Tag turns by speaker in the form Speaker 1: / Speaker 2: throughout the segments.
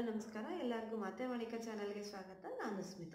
Speaker 1: ನಮಸ್ಕಾರ ಎಲ್ಲರಿಗೂ ಮಾತೆ ಮಾಣಿಕ ಚಾನಲ್ಗೆ ಸ್ವಾಗತ ನಾನು ಸ್ಮಿತಾ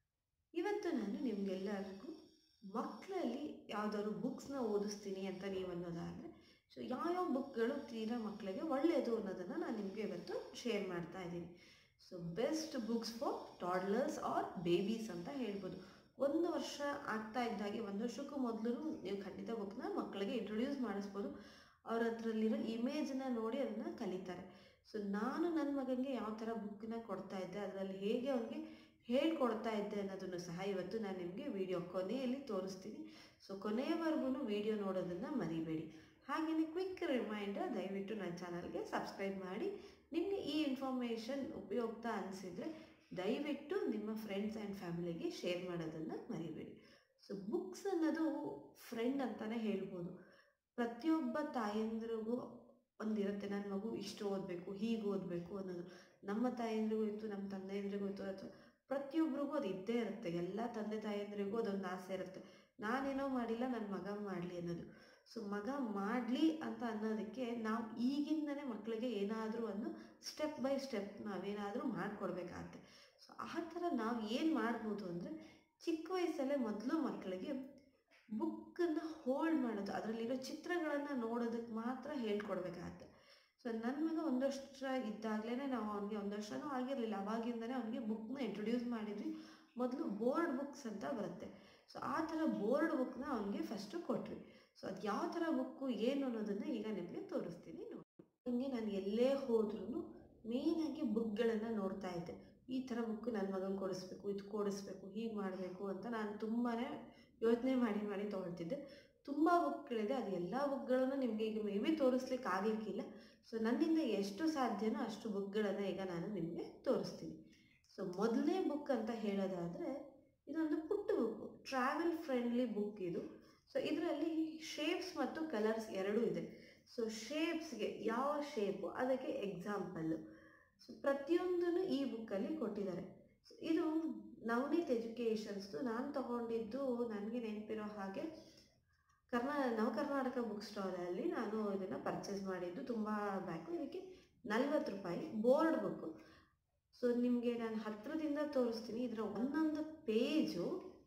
Speaker 1: ಇವತ್ತು ನಾನು ನಿಮಗೆಲ್ಲರಿಗೂ ಮಕ್ಕಳಲ್ಲಿ ಯಾವ್ದಾದ್ರು ಬುಕ್ಸ್ನ ಓದಿಸ್ತೀನಿ ಅಂತ ನೀವು ಅನ್ನೋದಾದರೆ ಸೊ ಯಾವ್ಯಾವ ಬುಕ್ಗಳು ತೀರಾ ಮಕ್ಕಳಿಗೆ ಒಳ್ಳೆಯದು ಅನ್ನೋದನ್ನು ನಾನು ನಿಮಗೆ ಇವತ್ತು ಶೇರ್ ಮಾಡ್ತಾ ಇದ್ದೀನಿ so best books for toddlers or babies ಅಂತ ಹೇಳ್ಬೋದು ಒಂದು ವರ್ಷ ಆಗ್ತಾ ಇದ್ದಾಗೆ ಒಂದು ವರ್ಷಕ್ಕೂ ಮೊದಲು ನೀವು ಖಂಡಿತ ಬುಕ್ನ ಮಕ್ಕಳಿಗೆ ಇಂಟ್ರೊಡ್ಯೂಸ್ ಮಾಡಿಸ್ಬೋದು ಅವ್ರ ಹತ್ರಲ್ಲಿರೋ ಇಮೇಜನ್ನ ನೋಡಿ ಅದನ್ನು ಕಲಿತಾರೆ ಸೊ ನಾನು ನನ್ನ ಮಗನಿಗೆ ಯಾವ ಥರ ಬುಕ್ಕನ್ನ ಕೊಡ್ತಾ ಇದ್ದೆ ಅದರಲ್ಲಿ ಹೇಗೆ ಅವನಿಗೆ ಹೇಳ್ಕೊಡ್ತಾ ಇದ್ದೆ ಅನ್ನೋದನ್ನು ಸಹ ಇವತ್ತು ನಾನು ನಿಮಗೆ ವಿಡಿಯೋ ಕೊನೆಯಲ್ಲಿ ತೋರಿಸ್ತೀನಿ ಸೊ ಕೊನೆಯವರೆಗೂ ವಿಡಿಯೋ ನೋಡೋದನ್ನು ಮರಿಬೇಡಿ ಹಾಗೆಯೇ ಕ್ವಿಕ್ ರಿಮೈಂಡರ್ ದಯವಿಟ್ಟು ನನ್ನ ಚಾನಲ್ಗೆ ಸಬ್ಸ್ಕ್ರೈಬ್ ಮಾಡಿ ನಿಮಗೆ ಈ ಇನ್ಫಾರ್ಮೇಷನ್ ಉಪಯುಕ್ತ ಅನಿಸಿದರೆ ದಯವಿಟ್ಟು ನಿಮ್ಮ ಫ್ರೆಂಡ್ಸ್ ಆ್ಯಂಡ್ ಫ್ಯಾಮಿಲಿಗೆ ಶೇರ್ ಮಾಡೋದನ್ನು ಮರಿಬೇಡಿ ಸೊ ಬುಕ್ಸ್ ಅನ್ನೋದು ಫ್ರೆಂಡ್ ಅಂತಲೇ ಹೇಳ್ಬೋದು ಪ್ರತಿಯೊಬ್ಬ ತಾಯಂದ್ರಿಗೂ ಒಂದಿರುತ್ತೆ ನನ್ನ ಮಗು ಇಷ್ಟು ಓದಬೇಕು ಹೀಗೆ ಓದಬೇಕು ಅನ್ನೋದು ನಮ್ಮ ತಾಯಂದ್ರಿಗೂ ಇತ್ತು ನಮ್ಮ ತಂದೆಯಂದ್ರಿಗೂ ಇತ್ತು ಅಥವಾ ಪ್ರತಿಯೊಬ್ಬರಿಗೂ ಅದು ಇದ್ದೇ ಇರುತ್ತೆ ಎಲ್ಲ ತಂದೆ ತಾಯಂದ್ರಿಗೂ ಅದೊಂದು ಆಸೆ ಇರುತ್ತೆ ನಾನೇನೋ ಮಾಡಿಲ್ಲ ನನ್ನ ಮಗ ಮಾಡಲಿ ಅನ್ನೋದು ಸೊ ಮಗ ಮಾಡಲಿ ಅಂತ ಅನ್ನೋದಕ್ಕೆ ನಾವು ಈಗಿಂದನೇ ಮಕ್ಕಳಿಗೆ ಏನಾದರೂ ಒಂದು ಸ್ಟೆಪ್ ಬೈ ಸ್ಟೆಪ್ ನಾವೇನಾದರೂ ಮಾಡಿಕೊಡ್ಬೇಕಾಗತ್ತೆ ಸೊ ಆ ಥರ ನಾವು ಏನು ಮಾಡ್ಬೋದು ಅಂದರೆ ಚಿಕ್ಕ ವಯಸ್ಸಲ್ಲೇ ಮೊದಲು ಮಕ್ಕಳಿಗೆ ಬುಕ್ಕನ್ನು ಹೋಲ್ಡ್ ಮಾಡೋದು ಅದರಲ್ಲಿರೋ ಚಿತ್ರಗಳನ್ನು ನೋಡೋದಕ್ಕೆ ಮಾತ್ರ ಹೇಳ್ಕೊಡ್ಬೇಕಾಗತ್ತೆ ಸೊ ನನ್ನ ಮಗ ಒಂದು ವರ್ಷ ಇದ್ದಾಗಲೇ ನಾವು ಅವನಿಗೆ ಒಂದು ವರ್ಷನೂ ಆಗಿರಲಿಲ್ಲ ಅವಾಗಿಂದನೇ ಅವನಿಗೆ ಬುಕ್ನ ಇಂಟ್ರೊಡ್ಯೂಸ್ ಮಾಡಿದ್ವಿ ಮೊದಲು ಬೋರ್ಡ್ ಬುಕ್ಸ್ ಅಂತ ಬರುತ್ತೆ ಸೊ ಆ ಥರ ಬೋರ್ಡ್ ಬುಕ್ನ ಅವನಿಗೆ ಫಸ್ಟು ಕೊಟ್ವಿ ಸೊ ಅದು ಯಾವ ಥರ ಬುಕ್ಕು ಏನು ಅನ್ನೋದನ್ನು ಈಗ ನಿಮಗೆ ತೋರಿಸ್ತೀನಿ ನೋಡಿ ಹಂಗೆ ನಾನು ಎಲ್ಲೇ ಹೋದ್ರೂ ಮೇಯ್ನಾಗಿ ಬುಕ್ಗಳನ್ನು ನೋಡ್ತಾ ಇದ್ದೆ ಈ ಥರ ಬುಕ್ ನನ್ನ ಮಗನಿಗೆ ಕೊಡಿಸ್ಬೇಕು ಇದು ಕೊಡಿಸ್ಬೇಕು ಹೀಗೆ ಮಾಡಬೇಕು ಅಂತ ನಾನು ತುಂಬಾ ಯೋಚನೆ ಮಾಡಿ ಮಾಡಿ ತೊಗೊಳ್ತಿದ್ದೆ ತುಂಬ ಬುಕ್ಗಳಿದೆ ಅದು ಎಲ್ಲ ಬುಕ್ಗಳನ್ನು ನಿಮಗೆ ಈಗ ಮೇ ಬಿ ತೋರಿಸ್ಲಿಕ್ಕೆ ಆಗಲಿಕ್ಕಿಲ್ಲ ಸೊ ನನ್ನಿಂದ ಎಷ್ಟು ಸಾಧ್ಯನೋ ಅಷ್ಟು ಬುಕ್ಗಳನ್ನು ಈಗ ನಾನು ನಿಮಗೆ ತೋರಿಸ್ತೀನಿ ಸೊ ಮೊದಲನೇ ಬುಕ್ ಅಂತ ಹೇಳೋದಾದರೆ ಇದೊಂದು ಪುಟ್ಟ ಬುಕ್ಕು ಟ್ರಾವೆಲ್ ಫ್ರೆಂಡ್ಲಿ ಬುಕ್ ಇದು ಸೊ ಇದರಲ್ಲಿ ಶೇಪ್ಸ್ ಮತ್ತು ಕಲರ್ಸ್ ಎರಡೂ ಇದೆ ಸೊ ಶೇಪ್ಸ್ಗೆ ಯಾವ ಶೇಪು ಅದಕ್ಕೆ ಎಕ್ಸಾಂಪಲ್ಲು ಸೊ ಪ್ರತಿಯೊಂದನ್ನು ಈ ಬುಕ್ಕಲ್ಲಿ ಕೊಟ್ಟಿದ್ದಾರೆ ಸೊ ಇದು ನವನೀತ್ ಎಜುಕೇಷನ್ಸ್ದು ನಾನು ತಗೊಂಡಿದ್ದು ನನಗೆ ನೆನಪಿರೋ ಹಾಗೆ ಕರ್ನಾ ನವ ಕರ್ನಾಟಕ ಬುಕ್ ಸ್ಟಾಲಲ್ಲಿ ನಾನು ಇದನ್ನು ಪರ್ಚೇಸ್ ಮಾಡಿದ್ದು ತುಂಬ ಬ್ಯಾಕು ಇದಕ್ಕೆ ನಲ್ವತ್ತು ರೂಪಾಯಿ ಬೋರ್ಡ್ ಬುಕ್ಕು ಸೊ ನಿಮಗೆ ನಾನು ಹತ್ತಿರದಿಂದ ತೋರಿಸ್ತೀನಿ ಇದರ ಒಂದೊಂದು ಪೇಜು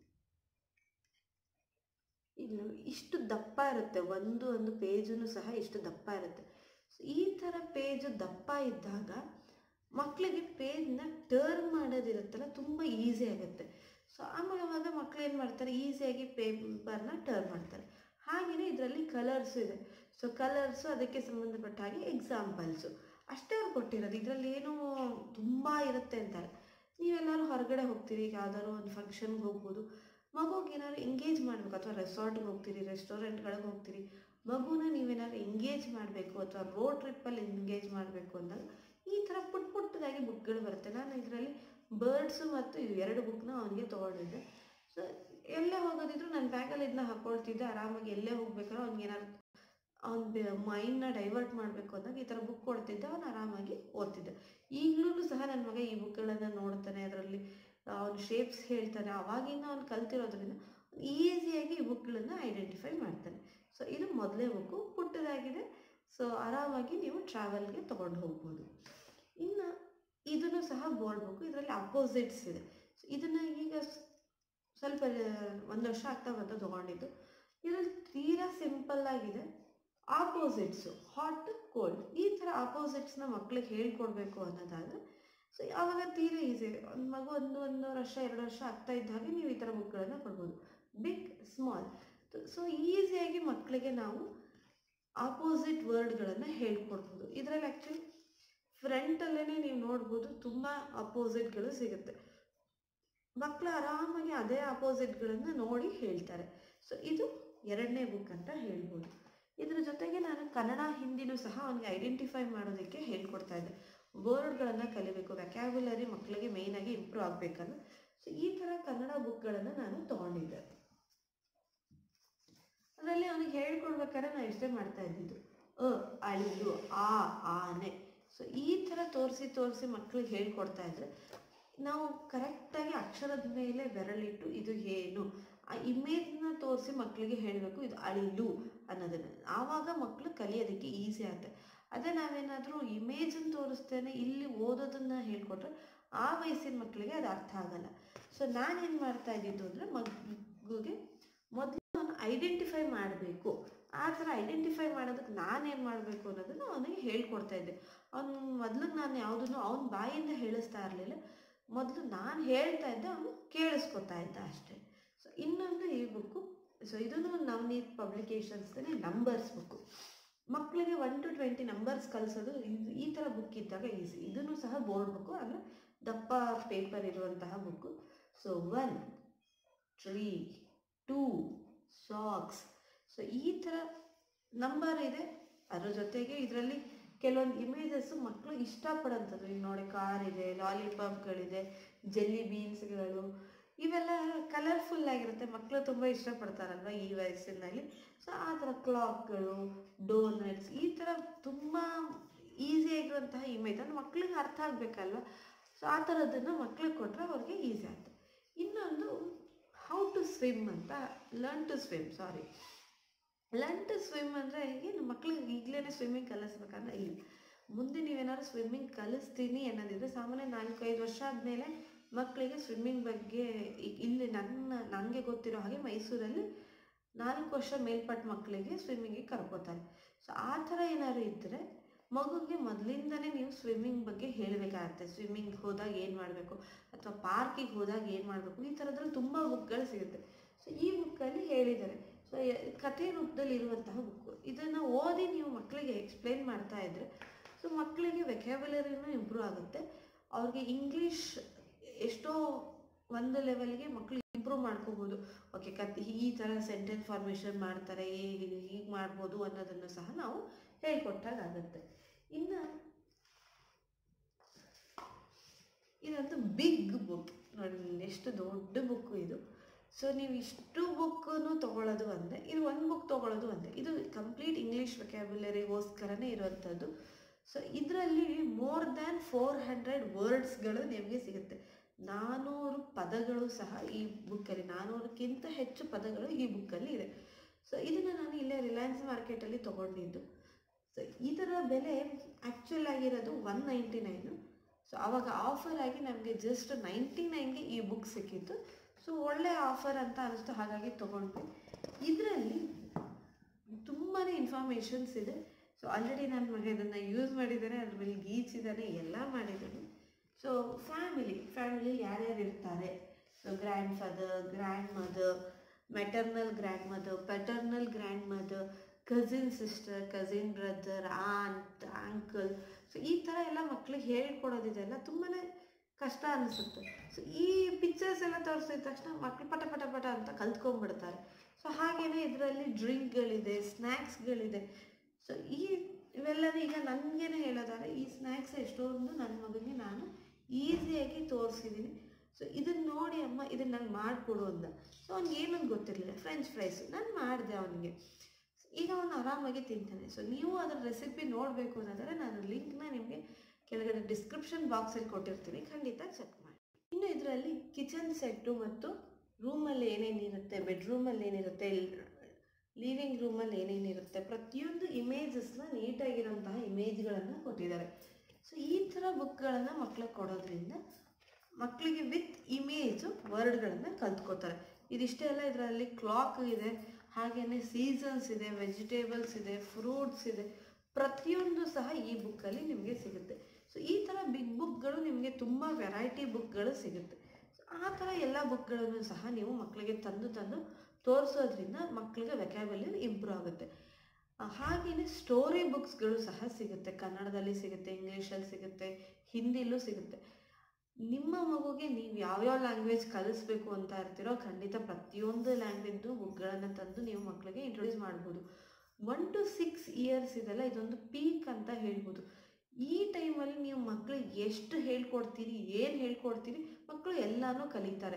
Speaker 1: ಇನ್ನು ಇಷ್ಟು ದಪ್ಪ ಇರುತ್ತೆ ಒಂದು ಒಂದು ಪೇಜೂ ಸಹ ಇಷ್ಟು ದಪ್ಪ ಇರುತ್ತೆ ಸೊ ಈ ಥರ ಪೇಜು ದಪ್ಪ ಇದ್ದಾಗ ಮಕ್ಕಳಿಗೆ ಪೇಜ್ನ ಟರ್ನ್ ಮಾಡೋದಿರುತ್ತಲ್ಲ ತುಂಬ ಈಸಿ ಆಗುತ್ತೆ ಸೊ ಆಮೇಲೆ ಅವಾಗ ಮಕ್ಳು ಏನು ಮಾಡ್ತಾರೆ ಈಸಿಯಾಗಿ ಪೇಪರ್ನ ಟರ್ನ್ ಮಾಡ್ತಾರೆ ಹಾಗೆಯೇ ಇದರಲ್ಲಿ ಕಲರ್ಸು ಇದೆ ಸೊ ಕಲರ್ಸು ಅದಕ್ಕೆ ಸಂಬಂಧಪಟ್ಟ ಹಾಗೆ ಎಕ್ಸಾಂಪಲ್ಸು ಅಷ್ಟೇ ಅವ್ರು ಕೊಟ್ಟಿರೋದು ಇದರಲ್ಲಿ ಏನೂ ತುಂಬ ಇರುತ್ತೆ ಅಂತಾರೆ ನೀವೆಲ್ಲರೂ ಹೊರಗಡೆ ಹೋಗ್ತೀರಿ ಈಗ ಯಾವ್ದಾದ್ರು ಒಂದು ಫಂಕ್ಷನ್ಗೆ ಹೋಗ್ಬೋದು ಮಗುಗೆ ಏನಾದ್ರು ಎಂಗೇಜ್ ಮಾಡಬೇಕು ಅಥವಾ ರೆಸಾರ್ಟ್ಗೆ ಹೋಗ್ತೀರಿ ರೆಸ್ಟೋರೆಂಟ್ಗಳಿಗೆ ಹೋಗ್ತೀರಿ ಮಗುನ ನೀವೇನಾದ್ರು ಎಂಗೇಜ್ ಮಾಡಬೇಕು ಅಥವಾ ರೋಡ್ ಟ್ರಿಪ್ಪಲ್ಲಿ ಎಂಗೇಜ್ ಮಾಡಬೇಕು ಅಂದಾಗ ಈ ಥರ ಪುಟ್ ಪುಟ್ಟದಾಗಿ ಬುಕ್ಗಳು ಬರುತ್ತೆ ನಾನು ಇದರಲ್ಲಿ ಬರ್ಡ್ಸು ಮತ್ತು ಇವು ಎರಡು ಬುಕ್ನ ಅವನಿಗೆ ತೊಗೊಂಡಿದ್ದೆ ಸೊ ಎಲ್ಲೇ ಹೋಗೋದಿದ್ರು ನನ್ನ ಬ್ಯಾಗಲ್ಲಿ ಇದನ್ನ ಹಾಕ್ಕೊಳ್ತಿದ್ದೆ ಆರಾಮಾಗಿ ಎಲ್ಲೇ ಹೋಗ್ಬೇಕಾದ್ರೆ ಅವ್ನಿಗೆ ಏನಾದ್ರು ಅವ್ನ ಮೈಂಡ್ನ ಡೈವರ್ಟ್ ಮಾಡಬೇಕು ಅಂದಾಗ ಈ ಥರ ಬುಕ್ ಕೊಡ್ತಿದ್ದೆ ಅವ್ನು ಆರಾಮಾಗಿ ಓದ್ತಿದ್ದೆ ಈಗಲೂ ಸಹ ನನ್ನ ಮಗ ಈ ಬುಕ್ಗಳನ್ನು ನೋಡ್ತಾನೆ ಅದರಲ್ಲಿ ಅವ್ನು ಶೇಪ್ಸ್ ಹೇಳ್ತಾನೆ ಅವಾಗಿಂದ ಅವ್ನು ಕಲ್ತಿರೋದ್ರಿಂದ ಈಸಿಯಾಗಿ ಈ ಬುಕ್ಗಳನ್ನು ಐಡೆಂಟಿಫೈ ಮಾಡ್ತಾನೆ ಸೊ ಇದು ಮೊದಲೇ ಬುಕ್ಕು ಪುಟ್ಟದಾಗಿದೆ ಸೊ ಆರಾಮಾಗಿ ನೀವು ಟ್ರಾವೆಲ್ಗೆ ತೊಗೊಂಡು ಹೋಗ್ಬೋದು ಇನ್ನು ಇದನ್ನು ಸಹ ಬೋರ್ಡ್ ಬುಕ್ ಇದರಲ್ಲಿ ಅಪೋಸಿಟ್ಸ್ ಇದೆ ಸೊ ಇದನ್ನು ಈಗ ಸ್ವಲ್ಪ ಒಂದು ವರ್ಷ ಆಗ್ತಾ ಬಂದು ತೊಗೊಂಡಿದ್ದು ಇದರಲ್ಲಿ ತೀರಾ ಸಿಂಪಲ್ ಆಗಿದೆ ಆಪೋಸಿಟ್ಸು ಹಾಟ್ ಕೋಲ್ಡ್ ಈ ಥರ ಆಪೋಸಿಟ್ಸ್ನ ಮಕ್ಳಿಗೆ ಹೇಳ್ಕೊಡ್ಬೇಕು ಅನ್ನೋದಾದರೆ ಸೊ ಆವಾಗ ತೀರಾ ಈಸಿ ಒಂದು ಮಗು ಒಂದು ಒಂದೂವರೆ ವರ್ಷ ಎರಡು ವರ್ಷ ಆಗ್ತಾ ಇದ್ದ ಹಾಗೆ ನೀವು ಈ ಥರ ಬುಕ್ಗಳನ್ನು ಕೊಡ್ಬೋದು ಬಿಗ್ ಸ್ಮಾಲ್ ಸೊ ಈಸಿಯಾಗಿ ಮಕ್ಕಳಿಗೆ ನಾವು ಆಪೋಸಿಟ್ ವರ್ಡ್ಗಳನ್ನು ಹೇಳ್ಕೊಡ್ಬೋದು ಇದರಲ್ಲಿ ಆ್ಯಕ್ಚುಲಿ ಫ್ರಂಟಲ್ಲೇ ನೀವು ನೋಡ್ಬೋದು ತುಂಬ ಅಪೋಸಿಟ್ಗಳು ಸಿಗುತ್ತೆ ಮಕ್ಕಳು ಆರಾಮಾಗಿ ಅದೇ ಅಪೋಸಿಟ್ಗಳನ್ನು ನೋಡಿ ಹೇಳ್ತಾರೆ ಸೊ ಇದು ಎರಡನೇ ಬುಕ್ ಅಂತ ಹೇಳ್ಬೋದು ಇದ್ರ ಜೊತೆಗೆ ನಾನು ಕನ್ನಡ ಹಿಂದಿನೂ ಸಹ ಅವನಿಗೆ ಐಡೆಂಟಿಫೈ ಮಾಡೋದಕ್ಕೆ ಹೇಳ್ಕೊಡ್ತಾ ಇದ್ದೆ ವರ್ಡ್ಗಳನ್ನು ಕಲಿಬೇಕು ವ್ಯಾಕ್ಯಾಬುಲರಿ ಮಕ್ಕಳಿಗೆ ಮೇಯ್ನಾಗಿ ಇಂಪ್ರೂವ್ ಆಗಬೇಕಲ್ಲ ಸೊ ಈ ಥರ ಕನ್ನಡ ಬುಕ್ಗಳನ್ನು ನಾನು ತೊಗೊಂಡಿದ್ದೆ ಅದರಲ್ಲಿ ಅವನಿಗೆ ಹೇಳ್ಕೊಡ್ಬೇಕಾದ್ರೆ ನಾನು ಇಷ್ಟೇ ಮಾಡ್ತಾ ಇದ್ದಿದ್ದು ಅ ಅಳಿಲು ಆ ಆನೆ ಸೊ ಈ ಥರ ತೋರಿಸಿ ತೋರಿಸಿ ಮಕ್ಕಳಿಗೆ ಹೇಳ್ಕೊಡ್ತಾ ಇದ್ರೆ ನಾವು ಕರೆಕ್ಟಾಗಿ ಅಕ್ಷರದ ಮೇಲೆ ಬೆರಳಿಟ್ಟು ಇದು ಏನು ಆ ಇಮೇಜ್ನ ತೋರಿಸಿ ಮಕ್ಕಳಿಗೆ ಹೇಳಬೇಕು ಇದು ಅಳಿಲು ಅನ್ನೋದನ್ನು ಆವಾಗ ಮಕ್ಕಳು ಕಲಿಯೋದಕ್ಕೆ ಈಸಿ ಆಗುತ್ತೆ ಅದೇ ನಾವೇನಾದರೂ ಇಮೇಜನ್ನು ತೋರಿಸ್ತೇನೆ ಇಲ್ಲಿ ಓದೋದನ್ನು ಹೇಳ್ಕೊಟ್ರೆ ಆ ವಯಸ್ಸಿನ ಮಕ್ಕಳಿಗೆ ಅದು ಅರ್ಥ ಆಗಲ್ಲ ಸೊ ನಾನೇನು ಮಾಡ್ತಾ ಇದ್ದಿದ್ದು ಅಂದರೆ ಮಗುಗೆ ಮೊದಲು ನಾನು ಐಡೆಂಟಿಫೈ ಮಾಡಬೇಕು ಆ ಥರ ಐಡೆಂಟಿಫೈ ಮಾಡೋದಕ್ಕೆ ನಾನೇನು ಮಾಡಬೇಕು ಅನ್ನೋದನ್ನು ಅವನಿಗೆ ಹೇಳ್ಕೊಡ್ತಾ ಇದ್ದೆ ಅವ್ನು ಮೊದ್ಲಿಗೆ ನಾನು ಯಾವುದನ್ನು ಅವನ ಬಾಯಿಂದ ಹೇಳಿಸ್ತಾ ಇರಲಿಲ್ಲ ಮೊದಲು ನಾನು ಹೇಳ್ತಾ ಇದ್ದೆ ಅವನು ಕೇಳಿಸ್ಕೊತಾ ಇದ್ದ ಅಷ್ಟೇ ಸೊ ಇನ್ನೊಂದು ಈ ಬುಕ್ಕು ಸೊ ಇದನ್ನು ನವನೀತ್ ಪಬ್ಲಿಕೇಶನ್ಸ್ದಲ್ಲಿ ನಂಬರ್ಸ್ ಬುಕ್ಕು ಮಕ್ಕಳಿಗೆ ಒನ್ ಟು ಟ್ವೆಂಟಿ ನಂಬರ್ಸ್ ಕಲಿಸೋದು ಇದು ಈ ಥರ ಬುಕ್ ಇದ್ದಾಗ ಈಸಿ ಇದನ್ನು ಸಹ ಬೋರ್ಡ್ ಬುಕ್ಕು ಅಂದರೆ ದಪ್ಪ ಪೇಪರ್ ಇರುವಂತಹ book so one three two socks so ಈ ಥರ ನಂಬರ್ ಇದೆ ಅದ್ರ ಜೊತೆಗೆ ಇದರಲ್ಲಿ ಕೆಲವೊಂದು ಇಮೇಜಸ್ಸು ಮಕ್ಕಳು ಇಷ್ಟಪಡೋಂಥದ್ದು ಈಗ ನೋಡಿ ಕಾರ್ ಇದೆ ಲಾಲಿಪಾಪ್ಗಳಿದೆ ಜೆಲ್ಲಿ ಬೀನ್ಸ್ಗಳು ಇವೆಲ್ಲ ಕಲರ್ಫುಲ್ ಆಗಿರುತ್ತೆ ಮಕ್ಕಳು ತುಂಬ ಇಷ್ಟಪಡ್ತಾರಲ್ವ ಈ ವಯಸ್ಸಿನಲ್ಲಿ ಸೊ ಆ ಥರ ಕ್ಲಾಕ್ಗಳು ಡೋನಟ್ಸ್ ಈ ಥರ ತುಂಬ ಈಸಿಯಾಗಿರುವಂತಹ ಇಮೇಜ್ ಅಂದರೆ ಮಕ್ಳಿಗೆ ಅರ್ಥ ಆಗಬೇಕಲ್ವ ಸೊ ಆ ಥರದ್ದನ್ನು ಮಕ್ಳಿಗೆ ಕೊಟ್ಟರೆ ಅವ್ರಿಗೆ ಈಸಿ ಆಗುತ್ತೆ ಇನ್ನೊಂದು ಹೌ ಟು ಸ್ವಿಮ್ ಅಂತ learn to swim sorry learn to swim ಅಂದರೆ ಏನು ಮಕ್ಳಿಗೆ ಈಗಲೇ ಸ್ವಿಮ್ಮಿಂಗ್ ಕಲಿಸ್ಬೇಕಂದ್ರೆ ಇಲ್ಲ ಮುಂದೆ ನೀವೇನಾದ್ರು ಸ್ವಿಮ್ಮಿಂಗ್ ಕಲಿಸ್ತೀನಿ ಅನ್ನೋದಿದ್ರೆ ಸಾಮಾನ್ಯ ನಾಲ್ಕೈದು ವರ್ಷ ಆದಮೇಲೆ ಮಕ್ಕಳಿಗೆ ಸ್ವಿಮ್ಮಿಂಗ್ ಬಗ್ಗೆ ಈಗ ಇಲ್ಲಿ ನನ್ನ ನನಗೆ ಗೊತ್ತಿರೋ ಹಾಗೆ ಮೈಸೂರಲ್ಲಿ ನಾಲ್ಕು ವರ್ಷ ಮೇಲ್ಪಟ್ಟ ಮಕ್ಕಳಿಗೆ ಸ್ವಿಮ್ಮಿಂಗಿಗೆ ಕರ್ಕೋತಾರೆ ಸೊ ಆ ಥರ ಏನಾದ್ರು ಇದ್ದರೆ ಮಗುಗೆ ಮೊದಲಿಂದನೇ ನೀವು ಸ್ವಿಮ್ಮಿಂಗ್ ಬಗ್ಗೆ ಹೇಳಬೇಕಾಗತ್ತೆ ಸ್ವಿಮ್ಮಿಂಗ್ ಹೋದಾಗ ಏನು ಮಾಡಬೇಕು ಅಥವಾ ಪಾರ್ಕಿಗೆ ಹೋದಾಗ ಏನು ಮಾಡಬೇಕು ಈ ಥರದ್ರಲ್ಲಿ ತುಂಬ ಬುಕ್ಗಳು ಸಿಗುತ್ತೆ ಸೊ ಈ ಬುಕ್ಕಲ್ಲಿ ಹೇಳಿದ್ದಾರೆ ಸೊ ಕಥೆ ರೂಪದಲ್ಲಿ ಇರುವಂತಹ ಬುಕ್ಕು ಇದನ್ನು ಓದಿ ನೀವು ಮಕ್ಕಳಿಗೆ ಎಕ್ಸ್ಪ್ಲೈನ್ ಮಾಡ್ತಾ ಇದ್ದರೆ ಸೊ ಮಕ್ಕಳಿಗೆ ವೆಕ್ಯಾಬುಲರಿನೂ ಇಂಪ್ರೂವ್ ಆಗುತ್ತೆ ಅವ್ರಿಗೆ ಇಂಗ್ಲೀಷ್ ಎಷ್ಟೋ ಒಂದು ಲೆವೆಲ್ಗೆ ಮಕ್ಕಳು ಇಂಪ್ರೂವ್ ಮಾಡ್ಕೋಬೋದು ಓಕೆ ಕತ್ ಈ ಥರ ಸೆಂಟೆನ್ಸ್ ಫಾರ್ಮೇಷನ್ ಮಾಡ್ತಾರೆ ಹೀಗೆ ಮಾಡ್ಬೋದು ಅನ್ನೋದನ್ನು ಸಹ ನಾವು ಹೇಳ್ಕೊಟ್ಟಾಗುತ್ತೆ ಇನ್ನು ಇದೊಂದು ಬಿಗ್ ಬುಕ್ ನೋಡಿ ಎಷ್ಟು ದೊಡ್ಡ ಬುಕ್ಕು ಇದು ಸೊ ನೀವು ಇಷ್ಟು ಬುಕ್ಕನ್ನು ತೊಗೊಳ್ಳೋದು ಒಂದೇ ಇದು ಒಂದು ಬುಕ್ ತೊಗೊಳ್ಳೋದು ಒಂದೇ ಇದು ಕಂಪ್ಲೀಟ್ ಇಂಗ್ಲೀಷ್ ವೆಕ್ಯಾಬುಲರಿಗೋಸ್ಕರನೇ ಇರುವಂಥದ್ದು ಸೊ ಇದರಲ್ಲಿ ಮೋರ್ ದ್ಯಾನ್ ಫೋರ್ ಹಂಡ್ರೆಡ್ ವರ್ಡ್ಸ್ಗಳು ನಿಮಗೆ ಸಿಗುತ್ತೆ ನಾನ್ನೂರು ಪದಗಳು ಸಹ ಈ ಬುಕ್ಕಲ್ಲಿ ನಾನ್ನೂರಕ್ಕಿಂತ ಹೆಚ್ಚು ಪದಗಳು ಈ ಬುಕ್ಕಲ್ಲಿ ಇದೆ ಸೊ ಇದನ್ನು ನಾನು ಇಲ್ಲೇ ರಿಲಯನ್ಸ್ ಮಾರ್ಕೆಟಲ್ಲಿ ತೊಗೊಂಡಿದ್ದು ಸೊ ಇದರ ಬೆಲೆ ಆ್ಯಕ್ಚುಲ್ ಆಗಿರೋದು ಒನ್ ನೈಂಟಿ ನೈನು ಸೊ ಆವಾಗ ಆಫರ್ ಆಗಿ ನಮಗೆ ಜಸ್ಟ್ ನೈಂಟಿ ನೈನ್ಗೆ ಈ ಬುಕ್ ಸಿಕ್ಕಿತ್ತು ಸೊ ಒಳ್ಳೆ ಆಫರ್ ಅಂತ ಅನಿಸ್ತು ಹಾಗಾಗಿ ತೊಗೊಂಡ್ವಿ ಇದರಲ್ಲಿ ತುಂಬಾ ಇನ್ಫಾರ್ಮೇಷನ್ಸ್ ಇದೆ ಸೊ ಆಲ್ರೆಡಿ ನನ್ನ ಮಗ ಇದನ್ನು ಯೂಸ್ ಮಾಡಿದ್ದಾನೆ ಅದ್ರ ಮೇಲೆ ಗೀಚಿದ್ದಾನೆ ಎಲ್ಲ ಮಾಡಿದ್ದಾನೆ ಸೊ ಫ್ಯಾಮಿಲಿ ಫ್ಯಾಮಿಲಿ ಯಾರ್ಯಾರು ಇರ್ತಾರೆ so grand father grand mother maternal grand mother paternal grand mother cousin sister cousin brother aunt uncle so ಈ ಥರ ಎಲ್ಲ ಮಕ್ಳಿಗೆ ಹೇಳ್ಕೊಡೋದಿದೆಲ್ಲ ತುಂಬಾ ಕಷ್ಟ ಅನಿಸುತ್ತೆ ಸೊ ಈ ಪಿಕ್ಚರ್ಸ್ ಎಲ್ಲ ತೋರಿಸಿದ ತಕ್ಷಣ ಮಕ್ಕಳು ಪಟ ಪಟ ಪಟ ಅಂತ ಕಲ್ತ್ಕೊಂಡ್ಬಿಡ್ತಾರೆ ಸೊ ಹಾಗೇನೆ ಇದರಲ್ಲಿ ಡ್ರಿಂಕ್ಗಳಿದೆ ಸ್ನ್ಯಾಕ್ಸ್ಗಳಿದೆ ಸೊ ಈ ಇವೆಲ್ಲನೂ ಈಗ ನನಗೇನೆ ಹೇಳೋದಾದ್ರೆ ಈ ಸ್ನ್ಯಾಕ್ಸ್ ಎಷ್ಟೊಂದು ನನ್ನ ಮಗನಿಗೆ ನಾನು ಈಸಿಯಾಗಿ ತೋರಿಸಿದ್ದೀನಿ ಸೊ ಇದನ್ನು ನೋಡಿ ಅಮ್ಮ ಇದನ್ನು ನಾನು ಮಾಡಿಕೊಡು ಅಂದ ಸೊ ಅವ್ನಿಗೆ ಏನೊಂದು ಗೊತ್ತಿರಲಿಲ್ಲ ಫ್ರೆಂಚ್ ಫ್ರೈಸು ನಾನು ಮಾಡಿದೆ ಅವನಿಗೆ ಈಗ ಅವನು ಆರಾಮಾಗಿ ತಿಂತಾನೆ ಸೊ ನೀವು ಅದರ ರೆಸಿಪಿ ನೋಡಬೇಕು ಅನ್ನೋದಾದ್ರೆ ನಾನು ಲಿಂಕ್ನ ನಿಮಗೆ ಕೆಳಗಡೆ ಡಿಸ್ಕ್ರಿಪ್ಷನ್ ಬಾಕ್ಸಲ್ಲಿ ಕೊಟ್ಟಿರ್ತೀನಿ ಖಂಡಿತ ಚೆಕ್ ಮಾಡಿ ಇನ್ನು ಇದರಲ್ಲಿ ಕಿಚನ್ ಸೆಟ್ಟು ಮತ್ತು ರೂಮಲ್ಲಿ ಏನೇನಿರುತ್ತೆ ಬೆಡ್ರೂಮಲ್ಲಿ ಏನಿರುತ್ತೆ ಲಿವಿಂಗ್ ರೂಮಲ್ಲಿ ಏನೇನಿರುತ್ತೆ ಪ್ರತಿಯೊಂದು ಇಮೇಜಸ್ನ ನೀಟಾಗಿರೋಂತಹ ಇಮೇಜ್ಗಳನ್ನು ಕೊಟ್ಟಿದ್ದಾರೆ ಸೊ ಈ ಥರ ಬುಕ್ಗಳನ್ನು ಮಕ್ಳಿಗೆ ಕೊಡೋದ್ರಿಂದ ಮಕ್ಕಳಿಗೆ ವಿತ್ ಇಮೇಜು ವರ್ಡ್ಗಳನ್ನು ಕಲ್ತ್ಕೋತಾರೆ ಇದಿಷ್ಟೇ ಅಲ್ಲ ಇದರಲ್ಲಿ ಕ್ಲಾಕ್ ಇದೆ ಹಾಗೆಯೇ ಸೀಸನ್ಸ್ ಇದೆ ವೆಜಿಟೇಬಲ್ಸ್ ಇದೆ ಫ್ರೂಟ್ಸ್ ಇದೆ ಪ್ರತಿಯೊಂದು ಸಹ ಈ ಬುಕ್ಕಲ್ಲಿ ನಿಮಗೆ ಸಿಗುತ್ತೆ ಸೊ ಈ ಥರ ಬಿಗ್ ಬುಕ್ಗಳು ನಿಮಗೆ ತುಂಬ ವೆರೈಟಿ ಬುಕ್ಗಳು ಸಿಗುತ್ತೆ ಸೊ ಆ ಥರ ಎಲ್ಲ ಬುಕ್ಗಳನ್ನು ಸಹ ನೀವು ಮಕ್ಕಳಿಗೆ ತಂದು ತಂದು ತೋರಿಸೋದ್ರಿಂದ ಮಕ್ಕಳಿಗೆ ವೆಕ್ಯಾಬುಲರಿ ಇಂಪ್ರೂವ್ ಆಗುತ್ತೆ ಹಾಗೆಯೇ ಸ್ಟೋರಿ ಬುಕ್ಸ್ಗಳು ಸಹ ಸಿಗುತ್ತೆ ಕನ್ನಡದಲ್ಲಿ ಸಿಗುತ್ತೆ ಇಂಗ್ಲೀಷಲ್ಲಿ ಸಿಗುತ್ತೆ ಹಿಂದಿಲೂ ಸಿಗುತ್ತೆ ನಿಮ್ಮ ಮಗುಗೆ ನೀವು ಯಾವ್ಯಾವ ಲ್ಯಾಂಗ್ವೇಜ್ ಕಲಿಸ್ಬೇಕು ಅಂತ ಇರ್ತೀರೋ ಖಂಡಿತ ಪ್ರತಿಯೊಂದು ಲ್ಯಾಂಗ್ವೇಜ್ದು ಬುಕ್ಗಳನ್ನು ತಂದು ನೀವು ಮಕ್ಕಳಿಗೆ ಇಂಟ್ರೊಡ್ಯೂಸ್ ಮಾಡ್ಬೋದು ಒನ್ ಟು ಸಿಕ್ಸ್ ಇಯರ್ಸ್ ಇದೆಲ್ಲ ಇದೊಂದು ಪೀಕ್ ಅಂತ ಹೇಳ್ಬೋದು ಈ ಟೈಮಲ್ಲಿ ನೀವು ಮಕ್ಕಳಿಗೆ ಎಷ್ಟು ಹೇಳ್ಕೊಡ್ತೀರಿ ಏನು ಹೇಳ್ಕೊಡ್ತೀರಿ ಮಕ್ಕಳು ಎಲ್ಲನೂ ಕಲಿತಾರೆ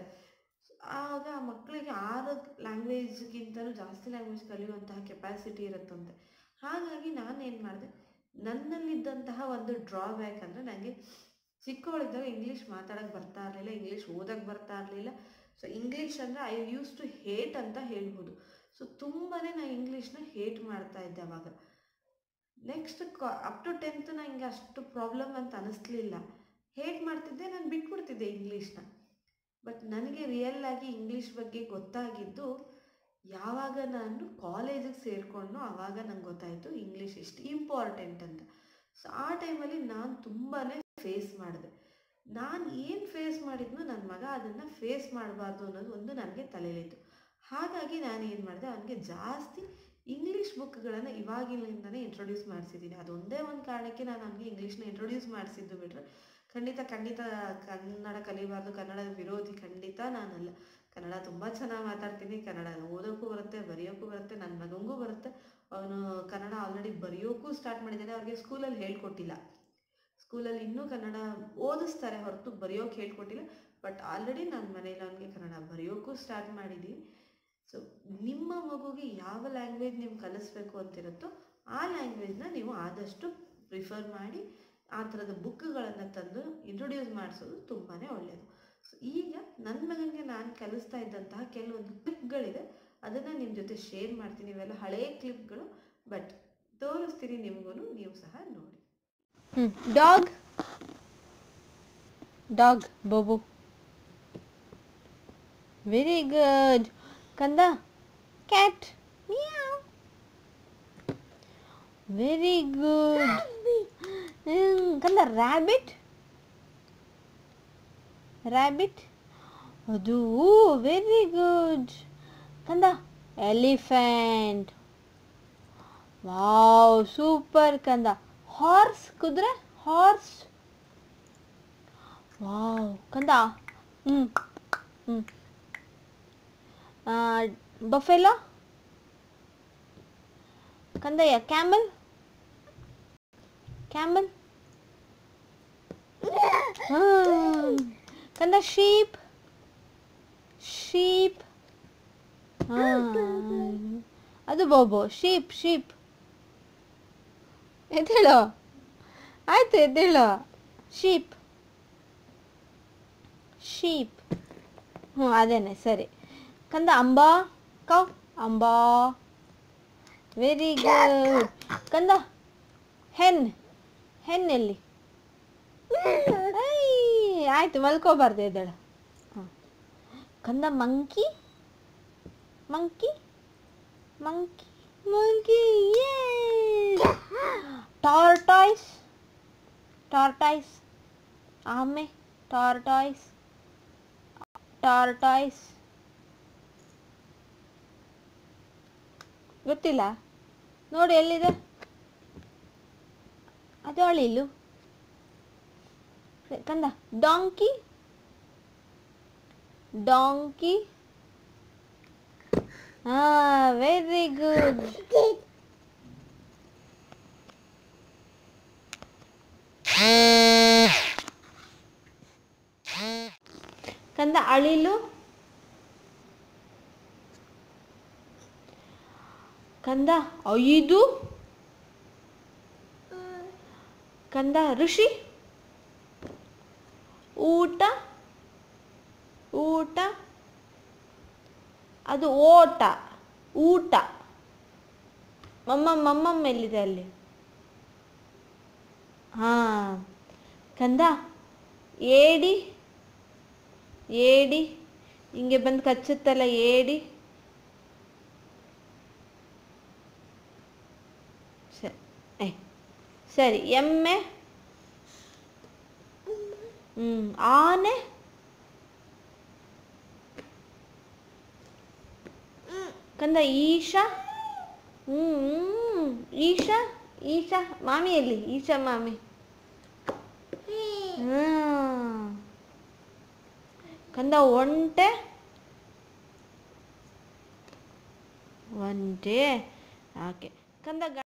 Speaker 1: ಆಗ ಮಕ್ಕಳಿಗೆ ಆರು ಲ್ಯಾಂಗ್ವೇಜ್ಗಿಂತಲೂ ಜಾಸ್ತಿ ಲ್ಯಾಂಗ್ವೇಜ್ ಕಲಿಯುವಂತಹ ಕೆಪಾಸಿಟಿ ಇರುತ್ತಂತೆ ಹಾಗಾಗಿ ನಾನು ಏನು ಮಾಡಿದೆ ನನ್ನಲ್ಲಿದ್ದಂತಹ ಒಂದು ಡ್ರಾಬ್ಯಾಕ್ ಅಂದರೆ ನನಗೆ ಚಿಕ್ಕವಳಿದ್ದಾಗ ಇಂಗ್ಲೀಷ್ ಮಾತಾಡೋಕ್ಕೆ ಬರ್ತಾ ಇರಲಿಲ್ಲ ಇಂಗ್ಲೀಷ್ ಓದೋಕ್ಕೆ ಬರ್ತಾ ಇರಲಿಲ್ಲ ಸೊ ಇಂಗ್ಲೀಷ್ ಅಂದರೆ ಐ ಯೂಸ್ ಟು ಹೇಟ್ ಅಂತ ಹೇಳ್ಬೋದು ಸೊ ತುಂಬಾ ನಾನು ಇಂಗ್ಲೀಷ್ನ ಹೇಟ್ ಮಾಡ್ತಾ ಇದ್ದೆ ಅವಾಗ ನೆಕ್ಸ್ಟ್ ಅಪ್ ಟು ಟೆಂತ್ ನನಗೆ ಅಷ್ಟು ಪ್ರಾಬ್ಲಮ್ ಅಂತ ಅನ್ನಿಸ್ಲಿಲ್ಲ ಹೇಟ್ ಮಾಡ್ತಿದ್ದೆ ನಾನು ಬಿಟ್ಬಿಡ್ತಿದ್ದೆ ಇಂಗ್ಲೀಷ್ನ ಬಟ್ ನನಗೆ ರಿಯಲ್ ಆಗಿ ಇಂಗ್ಲೀಷ್ ಬಗ್ಗೆ ಗೊತ್ತಾಗಿದ್ದು ಯಾವಾಗ ನಾನು ಕಾಲೇಜಿಗೆ ಸೇರಿಕೊಂಡು ಆವಾಗ ನಂಗೆ ಗೊತ್ತಾಯಿತು ಇಂಗ್ಲೀಷ್ ಎಷ್ಟು ಇಂಪಾರ್ಟೆಂಟ್ ಅಂತ ಸೊ ಆ ಟೈಮಲ್ಲಿ ನಾನು ತುಂಬಾ ಫೇಸ್ ಮಾಡಿದೆ ನಾನು ಏನು ಫೇಸ್ ಮಾಡಿದ್ನೋ ನನ್ನ ಮಗ ಅದನ್ನು ಫೇಸ್ ಮಾಡಬಾರ್ದು ಅನ್ನೋದು ಒಂದು ನನಗೆ ತಲೆಯಲ್ಲಿತ್ತು ಹಾಗಾಗಿ ನಾನು ಏನು ಮಾಡಿದೆ ಅವನಿಗೆ ಜಾಸ್ತಿ ಇಂಗ್ಲೀಷ್ ಬುಕ್ಗಳನ್ನು ಇವಾಗಿಲಿಂದನೇ ಇಂಟ್ರೊಡ್ಯೂಸ್ ಮಾಡಿಸಿದ್ದೀನಿ ಅದೊಂದೇ ಒಂದು ಕಾರಣಕ್ಕೆ ನಾನು ಅವನಿಗೆ ಇಂಗ್ಲೀಷ್ನ ಇಂಟ್ರೊಡ್ಯೂಸ್ ಮಾಡಿಸಿದ್ದು ಬಿಟ್ಟರೆ ಖಂಡಿತ ಖಂಡಿತ ಕನ್ನಡ ಕಲಿಬಾರ್ದು ಕನ್ನಡದ ವಿರೋಧಿ ಖಂಡಿತ ನಾನಲ್ಲ ಕನ್ನಡ ತುಂಬ ಚೆನ್ನಾಗಿ ಮಾತಾಡ್ತೀನಿ ಕನ್ನಡ ಓದೋಕ್ಕೂ ಬರುತ್ತೆ ಬರೆಯೋಕ್ಕೂ ಬರುತ್ತೆ ನನ್ನ ಮಗನಿಗೂ ಬರುತ್ತೆ ಅವನು ಕನ್ನಡ ಆಲ್ರೆಡಿ ಬರೆಯೋಕ್ಕೂ ಸ್ಟಾರ್ಟ್ ಮಾಡಿದ್ದಾನೆ ಅವ್ರಿಗೆ ಸ್ಕೂಲಲ್ಲಿ ಹೇಳ್ಕೊಟ್ಟಿಲ್ಲ ಸ್ಕೂಲಲ್ಲಿ ಇನ್ನೂ ಕನ್ನಡ ಓದಿಸ್ತಾರೆ ಹೊರತು ಬರೆಯೋಕೆ ಹೇಳ್ಕೊಟ್ಟಿಲ್ಲ ಬಟ್ ಆಲ್ರೆಡಿ ನನ್ನ ಮನೇಲಿ ಅವನಿಗೆ ಕನ್ನಡ ಬರೆಯೋಕ್ಕೂ ಸ್ಟಾರ್ಟ್ ಮಾಡಿದ್ದೀನಿ ಸೊ ನಿಮ್ಮ ಮಗುಗೆ ಯಾವ ಲ್ಯಾಂಗ್ವೇಜ್ ನೀವು ಕಲಿಸ್ಬೇಕು ಅಂತಿರುತ್ತೋ ಆ ಲ್ಯಾಂಗ್ವೇಜ್ನ ನೀವು ಆದಷ್ಟು ಪ್ರಿಫರ್ ಮಾಡಿ ಆ ಥರದ ಬುಕ್ಗಳನ್ನು ತಂದು ಇಂಟ್ರೊಡ್ಯೂಸ್ ಮಾಡಿಸೋದು ತುಂಬಾ ಒಳ್ಳೆಯದು ಸೊ ಈಗ ನನ್ನ ಮಗನಿಗೆ ನಾನು ಕಲಿಸ್ತಾ ಇದ್ದಂತಹ ಕೆಲವೊಂದು ಕ್ಲಿಪ್ಗಳಿದೆ ಅದನ್ನು ನಿಮ್ಮ ಜೊತೆ ಶೇರ್ ಮಾಡ್ತೀನಿ ಇವೆಲ್ಲ ಹಳೆಯ ಕ್ಲಿಪ್ಗಳು ಬಟ್ ತೋರಿಸ್ತೀನಿ ನಿಮಗೂ ನೀವು ಸಹ ನೋಡಿ
Speaker 2: ಡಾಗ್ ಡಾಗ್ ಬೋಬು ವೆರಿ ಗುಡ್ ಕಂದ ಕ್ಯಾಟ್ ವೆರಿ ಗುಡ್ ಕಂದ ರ್ಯಾಬಿಟ್ ರ್ಯಾಬಿಟ್ ಅದು ವೆರಿ ಗುಡ್ ಕಂದ ಎಲಿಫೆಂಟ್ ವಾವ್ ಸೂಪರ್ ಕಂದ ಹಾರ್ಸ್ ಕುದುರೆ ಹಾರ್ಸ್ ವಾವ್ ಕಂದ ಹ್ಞೂ ಹ್ಞೂ ಬಫೆಲೋ ಕಂದಯ್ಯ ಕ್ಯಾಮಲ್ ಕ್ಯಾಮಲ್ ಕಂದ ಶೀಪ್ ಶೀಪ್ ಅದು ಬೋಬೋ ಶೀಪ್ ಶೀಪ್ ಎದ್ದೇಳೋ ಆಯ್ತು ಎದ್ದೇಳೋ ಶೀಪ್ ಶೀಪ್ ಹ್ಞೂ ಅದೇನೆ ಸರಿ ಕಂದ ಅಂಬಾ ಕೌ ಅಂಬಾ ವೆರಿ ಗುಡ್ ಕಂದ ಹೆನ್ ಹೆನ್ ಎಲ್ಲಿ ಐ, ಆಯ್ತು ಮಲ್ಕೋಬಾರ್ದು ಎದ್ದೇಳ ಹಾಂ ಕಂದ monkey monkey monkey monkey tortoise tortoise ಆಮೆ ಟಾರ್ಟಾಯ್ಸ್ ಟಾರ್ಟಾಯ್ಸ್ ಗೊತ್ತಿಲ್ಲ ನೋಡಿ ಎಲ್ಲಿದೆ ಅದು ಅಳಿಲು ಕಂದ ಡಾಂಕಿ ಡಾಂಕಿ ಹಾ ವೆರಿ ಗುಡ್ ಕಂದ ಅಳಿಲು ಕಂದ ಐದು ಕಂದ ಋಷಿ ಊಟ ಊಟ ಅದು ಓಟ ಊಟ ಮಮ್ಮ ಮಮ್ಮಮ್ಮ ಎಲ್ಲಿದೆ ಅಲ್ಲಿ ಹಾ ಕಂದ ಏಡಿ ಏಡಿ ಹಿಂಗೆ ಬಂದು ಕಚ್ಚುತ್ತಲ್ಲ ಏಡಿ ಸರಿ ಏ ಸರಿ ಎಮ್ಮೆ ಹ್ಞೂ ಆನೆ ಕಂದ ಈಶಾ ಹ್ಞೂ ಹ್ಞೂ ಈಶಾ ಈಶಾ ಮಾಮಿ ಎಲ್ಲಿ ಈಶಾ ಮಾಮಿ ಹ್ಮ್. ಕಂದ ಒಂಟೆ ಒಂಟೆ ಓಕೆ ಕಂದ ಗ-